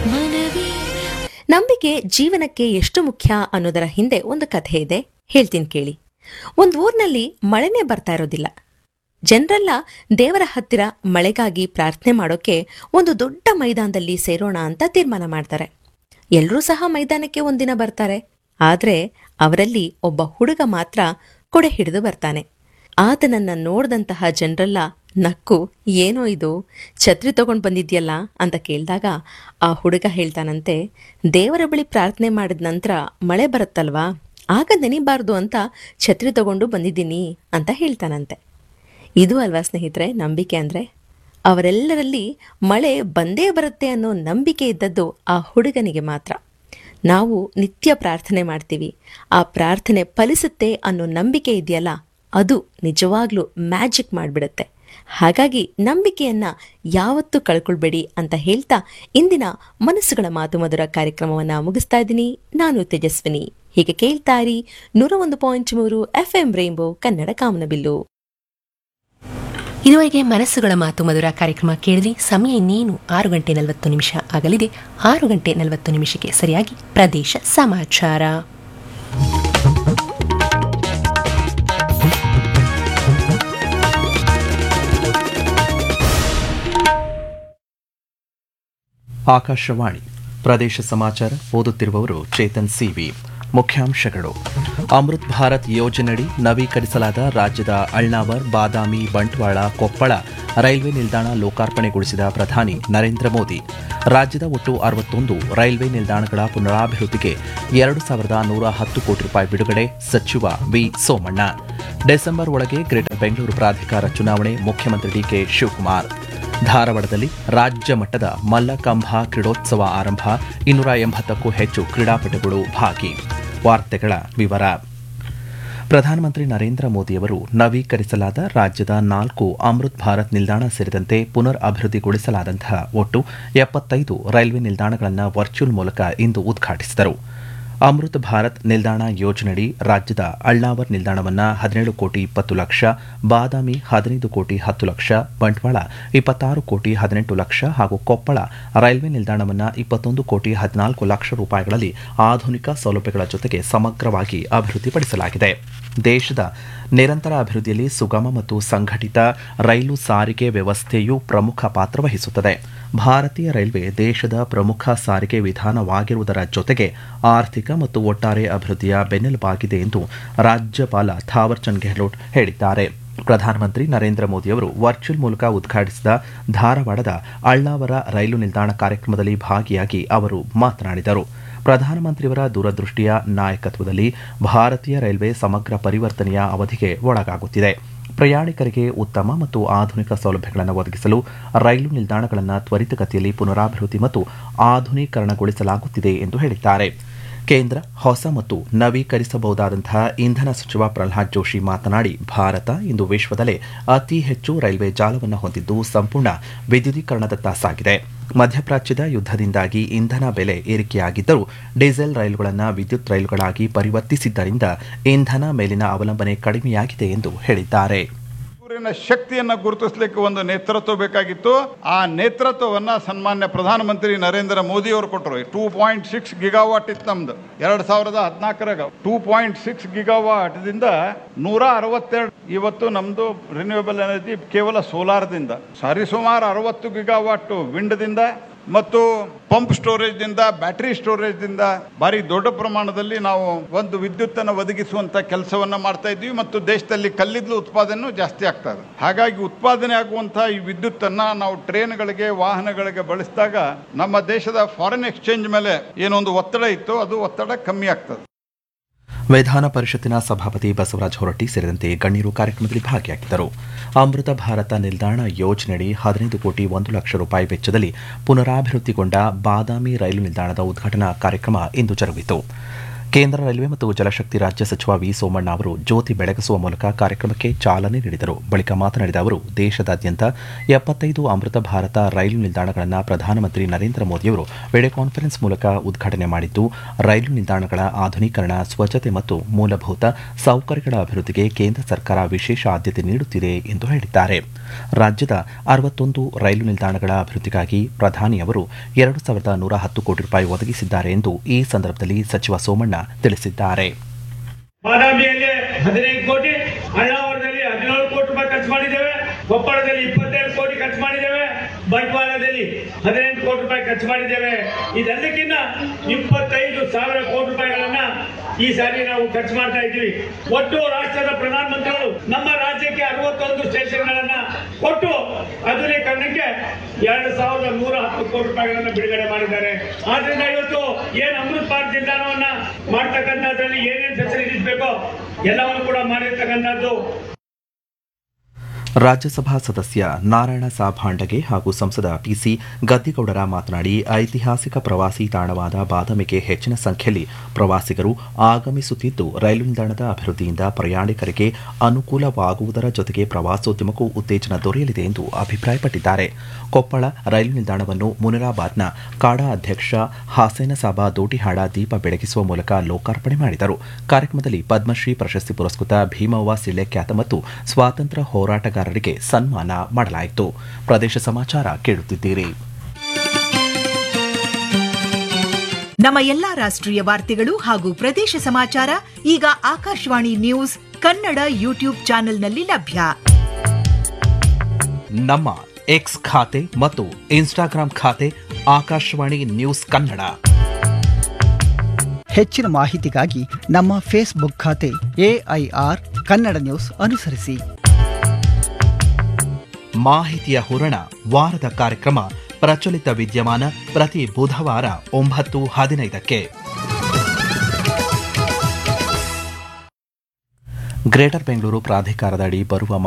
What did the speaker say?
ಮನವಿ ನಂಬಿಕೆ ಜೀವನಕ್ಕೆ ಎಷ್ಟು ಮುಖ್ಯ ಅನ್ನೋದರ ಹಿಂದೆ ಒಂದು ಕಥೆ ಇದೆ ಹೇಳ್ತೀನಿ ಕೇಳಿ ಒಂದ್ ಊರ್ನಲ್ಲಿ ಮಳೆನೇ ಬರ್ತಾ ಇರೋದಿಲ್ಲ ಜನರೆಲ್ಲ ದೇವರ ಹತ್ತಿರ ಮಳೆಗಾಗಿ ಪ್ರಾರ್ಥನೆ ಮಾಡೋಕೆ ಒಂದು ದೊಡ್ಡ ಮೈದಾನದಲ್ಲಿ ಸೇರೋಣ ಅಂತ ತೀರ್ಮಾನ ಮಾಡ್ತಾರೆ ಎಲ್ರೂ ಸಹ ಮೈದಾನಕ್ಕೆ ಒಂದಿನ ಬರ್ತಾರೆ ಆದ್ರೆ ಅವರಲ್ಲಿ ಒಬ್ಬ ಹುಡುಗ ಮಾತ್ರ ಕೊಡೆ ಹಿಡಿದು ಬರ್ತಾನೆ ಆತನನ್ನ ನೋಡ್ದಂತಹ ಜನರೆಲ್ಲ ನಕ್ಕು ಏನೋ ಇದು ಛತ್ರಿ ತಗೊಂಡ್ ಬಂದಿದ್ಯಲ್ಲ ಅಂತ ಕೇಳಿದಾಗ ಆ ಹುಡುಗ ಹೇಳ್ತಾನಂತೆ ದೇವರ ಬಳಿ ಪ್ರಾರ್ಥನೆ ಮಾಡಿದ ನಂತರ ಮಳೆ ಬರುತ್ತಲ್ವಾ ಆಗ ನೆನಿಬಾರ್ದು ಅಂತ ಛತ್ರಿ ತಗೊಂಡು ಬಂದಿದ್ದೀನಿ ಅಂತ ಹೇಳ್ತಾನಂತೆ ಇದು ಅಲ್ವಾ ಸ್ನೇಹಿತರೆ ನಂಬಿಕೆ ಅಂದ್ರೆ ಅವರೆಲ್ಲರಲ್ಲಿ ಮಳೆ ಬಂದೇ ಬರುತ್ತೆ ಅನ್ನೋ ನಂಬಿಕೆ ಇದ್ದದ್ದು ಆ ಹುಡುಗನಿಗೆ ಮಾತ್ರ ನಾವು ನಿತ್ಯ ಪ್ರಾರ್ಥನೆ ಮಾಡ್ತೀವಿ ಆ ಪ್ರಾರ್ಥನೆ ಫಲಿಸುತ್ತೆ ಅನ್ನೋ ನಂಬಿಕೆ ಇದೆಯಲ್ಲ ಅದು ನಿಜವಾಗ್ಲೂ ಮ್ಯಾಜಿಕ್ ಮಾಡಿಬಿಡುತ್ತೆ ಹಾಗಾಗಿ ನಂಬಿಕೆಯನ್ನ ಯಾವತ್ತೂ ಕಳ್ಕೊಳ್ಬೇಡಿ ಅಂತ ಹೇಳ್ತಾ ಇಂದಿನ ಮನಸ್ಸುಗಳ ಮಾತು ಮಧುರ ಕಾರ್ಯಕ್ರಮವನ್ನ ಮುಗಿಸ್ತಾ ಇದ್ದೀನಿ ನಾನು ತೇಜಸ್ವಿನಿ ಹೀಗೆ ಕೇಳ್ತಾ ಇರಿ ನೂರ ಒಂದು ಪಾಯಿಂಟ್ ಮೂರು ಎಫ್ ಎಂ ರೈನ್ಬೋ ಕನ್ನಡ ಕಾಮನಬಿಲ್ಲು ಇದುವರೆಗೆ ಮನಸ್ಸುಗಳ ಮಾತು ಮಧುರ ಕಾರ್ಯಕ್ರಮ ಕೇಳಿದ್ರಿ ಸಮಯ ಇನ್ನೇನು ಆರು ಗಂಟೆ ನಲವತ್ತು ನಿಮಿಷ ಆಗಲಿದೆ ಆರು ಗಂಟೆ ನಲವತ್ತು ನಿಮಿಷಕ್ಕೆ ಸರಿಯಾಗಿ ಪ್ರದೇಶ ಸಮಾಚಾರ ಆಕಾಶವಾಣಿ ಪ್ರದೇಶ ಸಮಾಚಾರ ಓದುತ್ತಿರುವವರು ಚೇತನ್ ಸಿವಿ ಮುಖ್ಯಾಂಶಗಳು ಅಮೃತ್ ಭಾರತ್ ಯೋಜನೆಯಡಿ ನವೀಕರಿಸಲಾದ ರಾಜ್ಯದ ಅಳ್ನಾವರ್ ಬಾದಾಮಿ ಬಂಟ್ವಾಳ ಕೊಪ್ಪಳ ರೈಲ್ವೆ ನಿಲ್ದಾಣ ಲೋಕಾರ್ಪಣೆಗೊಳಿಸಿದ ಪ್ರಧಾನಿ ನರೇಂದ್ರ ಮೋದಿ ರಾಜ್ಯದ ಒಟ್ಟು ಅರವತ್ತೊಂದು ರೈಲ್ವೆ ನಿಲ್ದಾಣಗಳ ಪುನರಾಭಿವೃದ್ಧಿಗೆ ಎರಡು ಸಾವಿರದ ನೂರ ಹತ್ತು ಕೋಟಿ ರೂಪಾಯಿ ಬಿಡುಗಡೆ ಸಚಿವ ವಿ ಸೋಮಣ್ಣ ಡಿಸೆಂಬರ್ ಒಳಗೆ ಗ್ರೇಟರ್ ಬೆಂಗಳೂರು ಪ್ರಾಧಿಕಾರ ಚುನಾವಣೆ ಮುಖ್ಯಮಂತ್ರಿ ಡಿಕೆ ಶಿವಕುಮಾರ್ ಧಾರವಾಡದಲ್ಲಿ ರಾಜ್ಯ ಮಟ್ಟದ ಮಲ್ಲಕಂಬ ಕ್ರೀಡೋತ್ಸವ ಆರಂಭ ಇನ್ನೂರ ಎಂಬತ್ತಕ್ಕೂ ಹೆಚ್ಚು ಕ್ರೀಡಾಪಟುಗಳು ಭಾಗಿ ವಾರ್ತೆಗಳ ವಿವರ ಪ್ರಧಾನಮಂತ್ರಿ ನರೇಂದ್ರ ಮೋದಿಯವರು ನವೀಕರಿಸಲಾದ ರಾಜ್ಯದ ನಾಲ್ಕು ಅಮೃತ್ ಭಾರತ್ ನಿಲ್ದಾಣ ಸೇರಿದಂತೆ ಪುನರ್ ಅಭಿವೃದ್ಧಿಗೊಳಿಸಲಾದಂತಹ ಒಟ್ಟು ಎಪ್ಪತ್ತೈದು ರೈಲ್ವೆ ನಿಲ್ದಾಣಗಳನ್ನು ವರ್ಚುವಲ್ ಮೂಲಕ ಇಂದು ಉದ್ಘಾಟಿಸಿದರು ಅಮೃತ್ ಭಾರತ್ ನಿಲ್ದಾಣ ಯೋಜನೆಯಡಿ ರಾಜ್ಯದ ಅಳ್ನಾವರ್ ನಿಲ್ದಾಣವನ್ನು ಹದಿನೇಳು ಕೋಟಿ ಇಪ್ಪತ್ತು ಲಕ್ಷ ಬಾದಾಮಿ ಹದಿನೈದು ಕೋಟಿ ಹತ್ತು ಲಕ್ಷ ಬಂಟ್ವಾಳ ಇಪ್ಪತ್ತಾರು ಕೋಟಿ ಹದಿನೆಂಟು ಲಕ್ಷ ಹಾಗೂ ಕೊಪ್ಪಳ ರೈಲ್ವೆ ನಿಲ್ದಾಣವನ್ನು ಇಪ್ಪತ್ತೊಂದು ಕೋಟಿ ಹದಿನಾಲ್ಕು ಲಕ್ಷ ರೂಪಾಯಿಗಳಲ್ಲಿ ಆಧುನಿಕ ಸೌಲಭ್ಯಗಳ ಜೊತೆಗೆ ಸಮಗ್ರವಾಗಿ ಅಭಿವೃದ್ಧಿಪಡಿಸಲಾಗಿದೆ ದೇಶದ ನಿರಂತರ ಅಭಿವೃದ್ಧಿಯಲ್ಲಿ ಸುಗಮ ಮತ್ತು ಸಂಘಟಿತ ರೈಲು ಸಾರಿಗೆ ವ್ಯವಸ್ಥೆಯು ಪ್ರಮುಖ ಪಾತ್ರ ವಹಿಸುತ್ತದೆ ಭಾರತೀಯ ರೈಲ್ವೆ ದೇಶದ ಪ್ರಮುಖ ಸಾರಿಗೆ ವಿಧಾನವಾಗಿರುವುದರ ಜೊತೆಗೆ ಆರ್ಥಿಕ ಮತ್ತು ಒಟ್ಟಾರೆ ಅಭಿವೃದ್ಧಿಯ ಬೆನ್ನೆಲುಬಾಗಿದೆ ಎಂದು ರಾಜ್ಯಪಾಲ ಥಾವರ್ಚಂದ್ ಗೆಹ್ಲೋಟ್ ಹೇಳಿದ್ದಾರೆ ಪ್ರಧಾನಮಂತ್ರಿ ನರೇಂದ್ರ ಮೋದಿಯವರು ವರ್ಚುವಲ್ ಮೂಲಕ ಉದ್ಘಾಟಿಸಿದ ಧಾರವಾಡದ ಅಳ್ನಾವರ ರೈಲು ನಿಲ್ದಾಣ ಕಾರ್ಯಕ್ರಮದಲ್ಲಿ ಭಾಗಿಯಾಗಿ ಅವರು ಮಾತನಾಡಿದರು ಪ್ರಧಾನಮಂತ್ರಿಯವರ ದೂರದೃಷ್ಟಿಯ ನಾಯಕತ್ವದಲ್ಲಿ ಭಾರತೀಯ ರೈಲ್ವೆ ಸಮಗ್ರ ಪರಿವರ್ತನೆಯ ಅವಧಿಗೆ ಒಳಗಾಗುತ್ತಿದೆ ಪ್ರಯಾಣಿಕರಿಗೆ ಉತ್ತಮ ಮತ್ತು ಆಧುನಿಕ ಸೌಲಭ್ಯಗಳನ್ನು ಒದಗಿಸಲು ರೈಲು ನಿಲ್ದಾಣಗಳನ್ನು ತ್ವರಿತಗತಿಯಲ್ಲಿ ಪುನರಾಭಿವೃದ್ಧಿ ಮತ್ತು ಆಧುನೀಕರಣಗೊಳಿಸಲಾಗುತ್ತಿದೆ ಎಂದು ಹೇಳಿದ್ದಾರೆ ಕೇಂದ್ರ ಹೊಸ ಮತ್ತು ನವೀಕರಿಸಬಹುದಾದಂತಹ ಇಂಧನ ಸಚಿವ ಪ್ರಹ್ಲಾದ್ ಜೋಶಿ ಮಾತನಾಡಿ ಭಾರತ ಇಂದು ವಿಶ್ವದಲ್ಲೇ ಅತಿ ಹೆಚ್ಚು ರೈಲ್ವೆ ಜಾಲವನ್ನು ಹೊಂದಿದ್ದು ಸಂಪೂರ್ಣ ವಿದ್ಯುದೀಕರಣದತ್ತ ಸಾಗಿದೆ ಮಧ್ಯಪ್ರಾಚ್ಯದ ಯುದ್ಧದಿಂದಾಗಿ ಇಂಧನ ಬೆಲೆ ಏರಿಕೆಯಾಗಿದ್ದರೂ ಡೀಸೆಲ್ ರೈಲುಗಳನ್ನು ವಿದ್ಯುತ್ ರೈಲುಗಳಾಗಿ ಪರಿವರ್ತಿಸಿದ್ದರಿಂದ ಇಂಧನ ಮೇಲಿನ ಅವಲಂಬನೆ ಕಡಿಮೆಯಾಗಿದೆ ಎಂದು ಹೇಳಿದ್ದಾರೆ ಸೂರ್ಯನ ಶಕ್ತಿಯನ್ನ ಗುರುತಿಸಲಿಕ್ಕೆ ಒಂದು ನೇತೃತ್ವ ಬೇಕಾಗಿತ್ತು ಆ ನೇತೃತ್ವವನ್ನ ಸನ್ಮಾನ್ಯ ಪ್ರಧಾನಮಂತ್ರಿ ನರೇಂದ್ರ ಮೋದಿ ಅವರು ಕೊಟ್ಟರು ಟೂ ಪಾಯಿಂಟ್ ಸಿಕ್ಸ್ ಗಿಗಾವಾಟ್ ಇತ್ತು ನಮ್ದು ಎರಡ್ ಸಾವಿರದ ಹದಿನಾಲ್ಕರಾಗ ಟೂ ಪಾಯಿಂಟ್ ಸಿಕ್ಸ್ ಗಿಗಾವಾಟ್ ದಿಂದ ನೂರ ಅರವತ್ತೆರಡು ಇವತ್ತು ನಮ್ದು ರಿನ್ಯೂಯಬಲ್ ಎನರ್ಜಿ ಕೇವಲ ಸೋಲಾರ್ದಿಂದ ಸರಿಸುಮಾರು ಅರವತ್ತು ಗಿಗಾವಾಟ್ ವಿಂಡ್ದಿಂದ ಮತ್ತು ಪಂಪ್ ಸ್ಟೋರೇಜ್ದಿಂದ ಬ್ಯಾಟರಿ ಸ್ಟೋರೇಜ್ದಿಂದ ಭಾರಿ ದೊಡ್ಡ ಪ್ರಮಾಣದಲ್ಲಿ ನಾವು ಒಂದು ವಿದ್ಯುತ್ತನ್ನು ಒದಗಿಸುವಂತ ಕೆಲಸವನ್ನ ಮಾಡ್ತಾ ಇದ್ವಿ ಮತ್ತು ದೇಶದಲ್ಲಿ ಕಲ್ಲಿದ್ದಲು ಉತ್ಪಾದನೆ ಜಾಸ್ತಿ ಆಗ್ತಾ ಇದೆ ಹಾಗಾಗಿ ಉತ್ಪಾದನೆ ಆಗುವಂತಹ ಈ ವಿದ್ಯುತ್ತನ್ನ ನಾವು ಟ್ರೈನ್ಗಳಿಗೆ ವಾಹನಗಳಿಗೆ ಬಳಸಿದಾಗ ನಮ್ಮ ದೇಶದ ಫಾರಿನ್ ಎಕ್ಸ್ಚೇಂಜ್ ಮೇಲೆ ಏನೊಂದು ಒತ್ತಡ ಇತ್ತು ಅದು ಒತ್ತಡ ಕಮ್ಮಿ ಆಗ್ತದೆ ವಿಧಾನ ಪರಿಷತ್ತಿನ ಸಭಾಪತಿ ಬಸವರಾಜ ಹೊರಟ್ಟಿ ಸೇರಿದಂತೆ ಗಣ್ಯರು ಕಾರ್ಯಕ್ರಮದಲ್ಲಿ ಭಾಗಿಯಾಗಿದ್ದರು ಅಮೃತ ಭಾರತ ನಿಲ್ದಾಣ ಯೋಜನೆಯಡಿ ಹದಿನೈದು ಕೋಟಿ ಒಂದು ಲಕ್ಷ ರೂಪಾಯಿ ವೆಚ್ಚದಲ್ಲಿ ಪುನರಾಭಿವೃದ್ಧಿಗೊಂಡ ಬಾದಾಮಿ ರೈಲು ನಿಲ್ದಾಣದ ಉದ್ಘಾಟನಾ ಕಾರ್ಯಕ್ರಮ ಇಂದು ಜರುಗಿತು ಕೇಂದ್ರ ರೈಲ್ವೆ ಮತ್ತು ಜಲಶಕ್ತಿ ರಾಜ್ಯ ಸಚಿವ ವಿ ಸೋಮಣ್ಣ ಅವರು ಜ್ಯೋತಿ ಬೆಳಗಿಸುವ ಮೂಲಕ ಕಾರ್ಯಕ್ರಮಕ್ಕೆ ಚಾಲನೆ ನೀಡಿದರು ಬಳಿಕ ಮಾತನಾಡಿದ ಅವರು ದೇಶದಾದ್ಯಂತ ಎಪ್ಪತ್ತೈದು ಅಮೃತ ಭಾರತ ರೈಲು ನಿಲ್ದಾಣಗಳನ್ನು ಪ್ರಧಾನಮಂತ್ರಿ ನರೇಂದ್ರ ಮೋದಿಯವರು ವಿಡಿಯೋ ಕಾನ್ಫರೆನ್ಸ್ ಮೂಲಕ ಉದ್ಘಾಟನೆ ಮಾಡಿದ್ದು ರೈಲು ನಿಲ್ದಾಣಗಳ ಆಧುನೀಕರಣ ಸ್ವಚ್ಛತೆ ಮತ್ತು ಮೂಲಭೂತ ಸೌಕರ್ಯಗಳ ಅಭಿವೃದ್ಧಿಗೆ ಕೇಂದ್ರ ಸರ್ಕಾರ ವಿಶೇಷ ಆದ್ಯತೆ ನೀಡುತ್ತಿದೆ ಎಂದು ಹೇಳಿದ್ದಾರೆ ರಾಜ್ಯದ ಅರವತ್ತೊಂದು ರೈಲು ನಿಲ್ದಾಣಗಳ ಅಭಿವೃದ್ಧಿಗಾಗಿ ಪ್ರಧಾನಿ ಅವರು ಎರಡು ಸಾವಿರದ ನೂರ ಹತ್ತು ಕೋಟಿ ರೂಪಾಯಿ ಒದಗಿಸಿದ್ದಾರೆ ಎಂದು ಈ ಸಂದರ್ಭದಲ್ಲಿ ಸಚಿವ ಸೋಮಣ್ಣ ತಿಳಿಸಿದ್ದಾರೆ ಬಾದಾಮಿಯಲ್ಲಿ ಹದಿನೈದು ಕೋಟಿ ಅಳ್ಳಾವರದಲ್ಲಿ ಹದಿನೇಳು ಕೋಟಿ ರೂಪಾಯಿ ಖರ್ಚು ಮಾಡಿದ್ದೇವೆ ಕೊಪ್ಪಳದಲ್ಲಿ ಇಪ್ಪತ್ತೆರಡು ಕೋಟಿ ಖರ್ಚು ಮಾಡಿದ್ದೇವೆ ಬಂಟ್ವಾಳದಲ್ಲಿ ಹದಿನೆಂಟು ಕೋಟಿ ರೂಪಾಯಿ ಖರ್ಚು ಮಾಡಿದ್ದೇವೆ ಇದೆಲ್ಲಕ್ಕಿಂತ ಇಪ್ಪತ್ತೈದು ಸಾವಿರ ಕೋಟಿ ರೂಪಾಯಿಗಳನ್ನ ಈ ಸಾರಿ ನಾವು ಖರ್ಚು ಮಾಡ್ತಾ ಇದ್ದೀವಿ ಒಟ್ಟು ರಾಷ್ಟ್ರದ ಪ್ರಧಾನಮಂತ್ರಿಗಳು ನಮ್ಮ ರಾಜ್ಯಕ್ಕೆ ಅರವತ್ತೊಂದು ಸ್ಟೇಷನ್ಗಳನ್ನ ಕೊಟ್ಟು ಆಧುನೀಕರಣಕ್ಕೆ ಎರಡು ಸಾವಿರದ ನೂರ ಹತ್ತು ಕೋಟಿ ರೂಪಾಯಿಗಳನ್ನ ಬಿಡುಗಡೆ ಮಾಡಿದ್ದಾರೆ ಆದ್ರಿಂದ ಇವತ್ತು ಏನ್ ಅಮೃತ್ ಭಾರತ್ ನಿಲ್ದಾಣವನ್ನ ಮಾಡ್ತಕ್ಕಂಥದ್ರಲ್ಲಿ ಏನೇನು ಫೆಸಿಲಿಟೀಸ್ ಬೇಕೋ ಎಲ್ಲವನ್ನು ಕೂಡ ಮಾಡಿರ್ತಕ್ಕಂಥದ್ದು ರಾಜ್ಯಸಭಾ ಸದಸ್ಯ ನಾರಾಯಣ ಸಾಭಾಂಡಗೆ ಹಾಗೂ ಸಂಸದ ಪಿಸಿ ಗದ್ದಿಗೌಡರ ಮಾತನಾಡಿ ಐತಿಹಾಸಿಕ ಪ್ರವಾಸಿ ತಾಣವಾದ ಬಾದಾಮಿಗೆ ಹೆಚ್ಚಿನ ಸಂಖ್ಯೆಯಲ್ಲಿ ಪ್ರವಾಸಿಗರು ಆಗಮಿಸುತ್ತಿದ್ದು ರೈಲು ನಿಲ್ದಾಣದ ಅಭಿವೃದ್ಧಿಯಿಂದ ಪ್ರಯಾಣಿಕರಿಗೆ ಅನುಕೂಲವಾಗುವುದರ ಜೊತೆಗೆ ಪ್ರವಾಸೋದ್ಯಮಕ್ಕೂ ಉತ್ತೇಜನ ದೊರೆಯಲಿದೆ ಎಂದು ಅಭಿಪ್ರಾಯಪಟ್ಟಿದ್ದಾರೆ ಕೊಪ್ಪಳ ರೈಲು ನಿಲ್ದಾಣವನ್ನು ಮುನಿರಾಬಾದ್ನ ಕಾಡಾ ಅಧ್ಯಕ್ಷ ಹಾಸೇನ ಸಾಬಾ ದೋಟಿಹಾಡ ದೀಪ ಬೆಳಗಿಸುವ ಮೂಲಕ ಲೋಕಾರ್ಪಣೆ ಮಾಡಿದರು ಕಾರ್ಯಕ್ರಮದಲ್ಲಿ ಪದ್ಮಶ್ರೀ ಪ್ರಶಸ್ತಿ ಪುರಸ್ಕೃತ ಭೀಮವ್ವ ಸಿಳ್ಳೆಖ್ಯಾತ ಮತ್ತು ಸ್ವಾತಂತ್ರ್ಯ ಹೋರಾಟಗಾರರಿಗೆ ಸನ್ಮಾನ ಮಾಡಲಾಯಿತು ಪ್ರದೇಶ ಸಮಾಚಾರ ಕೇಳುತ್ತಿದ್ದೀರಿ ನಮ್ಮ ಎಲ್ಲಾ ರಾಷ್ಟ್ರೀಯ ವಾರ್ತೆಗಳು ಹಾಗೂ ಪ್ರದೇಶ ಸಮಾಚಾರ ಈಗ ಆಕಾಶವಾಣಿ ನ್ಯೂಸ್ ಕನ್ನಡ ಯೂಟ್ಯೂಬ್ ಚಾನೆಲ್ನಲ್ಲಿ ಲಭ್ಯ ನಮ್ಮ ಎಕ್ಸ್ ಖಾತೆ ಮತ್ತು ಇನ್ಸ್ಟಾಗ್ರಾಂ ಖಾತೆ ಆಕಾಶವಾಣಿ ನ್ಯೂಸ್ ಕನ್ನಡ ಹೆಚ್ಚಿನ ಮಾಹಿತಿಗಾಗಿ ನಮ್ಮ ಫೇಸ್ಬುಕ್ ಖಾತೆ ಎಐಆರ್ ಕನ್ನಡ ನ್ಯೂಸ್ ಅನುಸರಿಸಿ ಮಾಹಿತಿಯ ಹೂರಣ ವಾರದ ಕಾರ್ಯಕ್ರಮ ಪ್ರಚಲಿತ ವಿದ್ಯಮಾನ ಪ್ರತಿ ಬುಧವಾರ ಒಂಬತ್ತು ಹದಿನೈದಕ್ಕೆ ಗ್ರೇಟರ್ ಬೆಂಗಳೂರು ಪ್ರಾಧಿಕಾರದ ಅಡಿ ಬರುವ